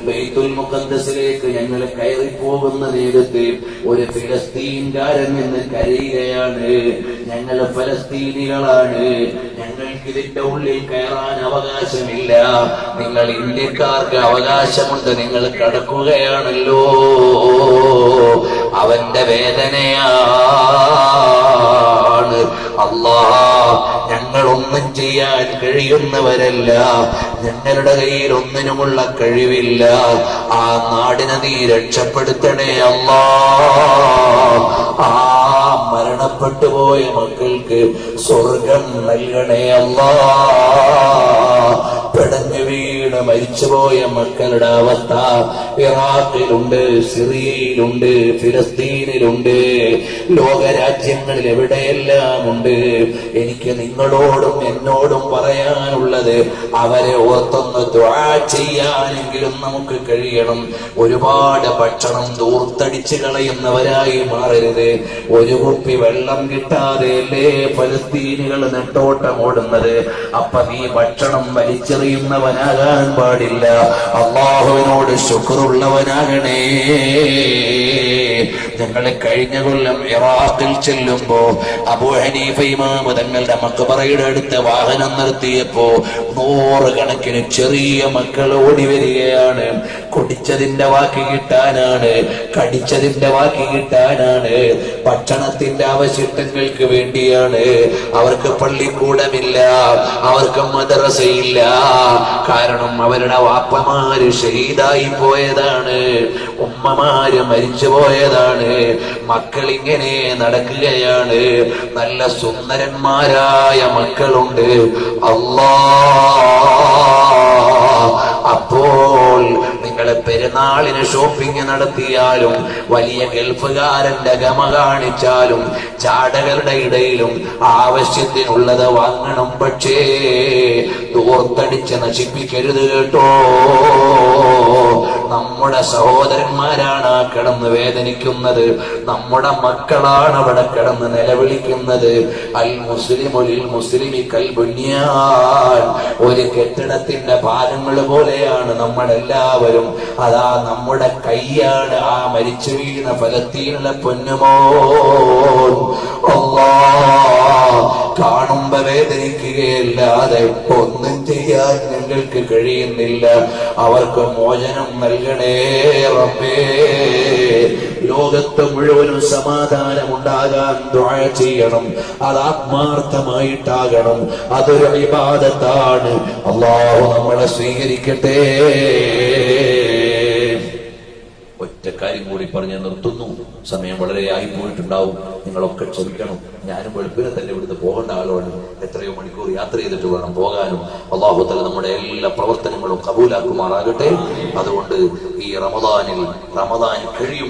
ബൈത്തുൽ മുഖദ്ദസിലേക്ക് ഞങ്ങൾ കയറി പോകുന്ന നേരത്ത് ഒരു ഫിലസ്തീൻകാരൻ നിന്ന് കരയുകയാണ് ഞങ്ങൾ ഫലസ്തീനികളാണ് ഞങ്ങൾക്ക് ഇതിന്റെ ഉള്ളിൽ കയറാൻ അവകാശമില്ല നിങ്ങൾ ഇന്ത്യക്കാർക്ക് അവകാശമുണ്ട് നിങ്ങൾ കടക്കുകയാണല്ലോ അവന്റെ വേദനയാണ് അല്ലാ ഞങ്ങളൊന്നും ചെയ്യാൻ കഴിയുന്നവരല്ല ഞങ്ങളുടെ കയ്യിൽ ഒന്നിനുമുള്ള കഴിവില്ല ആ നാടിനെ നീ രക്ഷപ്പെടുത്തണേ അല്ലാ ആ മരണപ്പെട്ടു പോയ മക്കൾക്ക് സ്വർഗം നൽകണേ അല്ലാ പിടഞ്ഞു വീണ് മരിച്ചുപോയ മക്കളുടെ അവസ്ഥ ഇറാഖിലുണ്ട് സിറിയയിലുണ്ട് ഫിലസ്തീനിലുണ്ട് ലോകരാജ്യങ്ങളിൽ എവിടെയെല്ലാം ഉണ്ട് എനിക്ക് നിങ്ങളോടും എന്നോടും പറയാനുള്ളത് അവരെ ഓർത്തൊന്ന് ദ്വാ ചെയ്യാനെങ്കിലും നമുക്ക് കഴിയണം ഒരുപാട് ഭക്ഷണം ദൂർത്തടിച്ച് കളയുന്നവരായി മാറരുത് ഒരു കുപ്പി വെള്ളം കിട്ടാതെയല്ലേ ഫലസ്തീനുകൾ നെട്ടോട്ടം ഓടുന്നത് അപ്പൊ നീ ഭക്ഷണം വലിച്ചെറിയുന്നവനാകാൻ പാടില്ല അള്ളാഹുവിനോട് ശുക്രുള്ളവനാകണേ ഞങ്ങൾ കഴിഞ്ഞ കൊല്ലം ഇറാഖിൽ ചെല്ലുമ്പോ അബൂ ഹനീഫ ഇമാമ് തങ്ങളുടെ മക്കബറയുടെ അടുത്ത് വാഹനം നിർത്തിയപ്പോ നൂറുകണക്കിന് ചെറിയ മക്കൾ ഓടി വരികയാണ് കുടിച്ചതിന്റെ വാക്ക് കിട്ടാനാണ് കടിച്ചതിന്റെ വാക്ക് കിട്ടാനാണ് ഭക്ഷണത്തിന്റെ അവശിഷ്ടങ്ങൾക്ക് വേണ്ടിയാണ് അവർക്ക് പള്ളിക്കൂടമില്ല അവർക്ക് മദ്രസയില്ല കാരണം അവരുടെ വാപ്പമാര് ഷഹീദായി പോയതാണ് ഉമ്മമാര് മരിച്ചു പോയതാണ് മക്കൾ ഇങ്ങനെ നടക്കുകയാണ് നല്ല സുന്ദരന്മാരായ മക്കളുണ്ട് അല്ലാ അപ്പോൾ നിങ്ങൾ പെരുന്നാളിന് ഷോപ്പിംഗ് നടത്തിയാലും വലിയ ഗൾഫുകാരന്റെ ഗമ കാണിച്ചാലും ചാടകളുടെ ഇടയിലും ആവശ്യത്തിനുള്ളത് വാങ്ങണം പക്ഷേ ദൂർത്തടിച്ച് നശിപ്പിക്കരുത് കേട്ടോ നമ്മുടെ സഹോദരന്മാരാണ് ആ കിടന്ന് വേദനിക്കുന്നത് നമ്മുടെ മക്കളാണ് അവിടെ കിടന്ന് നിലവിളിക്കുന്നത് അൽ മുസ്ലിമുലിൽ മുസ്ലിമി കൽ ബുന്യാൻ ഒരു കെട്ടിടത്തിന്റെ ഭാഗങ്ങൾ പോലെയാണ് നമ്മളെല്ലാവരും അതാ നമ്മുടെ കൈയാണ് ആ മരിച്ചു വീണ ഫലത്തീനുള്ള പൊന്നുമോൻ അല്ലാ കാണുമ്പോ വേദനിക്കുകയല്ലാതെ ഒന്നും ചെയ്യാൻ ഞങ്ങൾക്ക് കഴിയുന്നില്ല അവർക്ക് മോചനം നൽകണേ റബ്ബേ ലോകത്ത് മുഴുവനും സമാധാനമുണ്ടാകാൻ ദുആ ചെയ്യണം അത് ആത്മാർത്ഥമായിട്ടാകണം അതൊരു വിവാദത്താണ് അള്ളാഹു നമ്മളെ സ്വീകരിക്കട്ടെ ഒറ്റ കാര്യം കൂടി പറഞ്ഞ് നിർത്തുന്നു സമയം വളരെ ആയി പോയിട്ടുണ്ടാവും നിങ്ങളൊക്കെ ക്ഷമിക്കണം ഞാനും വെളുപ്പിനെ തന്നെ ഇവിടുന്ന് പോകേണ്ട ആളാണ് എത്രയോ മണിക്കൂർ യാത്ര ചെയ്തിട്ട് വേണം പോകാനും അള്ളാഹുത്തല നമ്മുടെ എല്ലാ പ്രവർത്തനങ്ങളും കബൂലാക്കുമാറാകട്ടെ അതുകൊണ്ട് ഈ റമദാനിൽ റമദാൻ കഴിയും